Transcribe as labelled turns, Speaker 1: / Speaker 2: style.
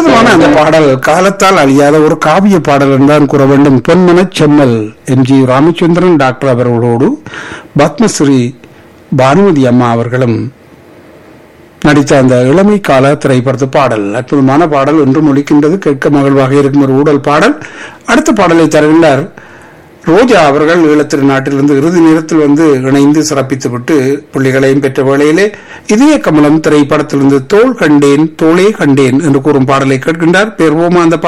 Speaker 1: அற்புதமான அந்த பாடல் காலத்தால் அழியாத ஒரு காவிய பாடல் என்றுதான் கூற வேண்டும் பொன்மனச் செம்மல் எம் ஜி ராமச்சந்திரன் டாக்டர் அவர்களோடு பத்மஸ்ரீ பானுமதி அம்மா அவர்களும் நடித்த அந்த இளமை கால திரைப்படத்து பாடல் அற்புதமான பாடல் ஒன்றும் ஒலிக்கின்றது கேட்க மகிழ்வாக இருக்கும் ஒரு ஊடல் பாடல் அடுத்த பாடலை தருகின்றார் ரோஜா அவர்கள் ஈழத்திருநாட்டிலிருந்து இறுதி நேரத்தில் வந்து இணைந்து சிறப்பித்துவிட்டு புள்ளிகளையும் பெற்ற வேளையிலே இதய கமலம் திரைப்படத்திலிருந்து தோள் கண்டேன் தோளே கண்டேன் என்று கூறும் பாடலை கேட்கின்றார் பெறுவோமா அந்த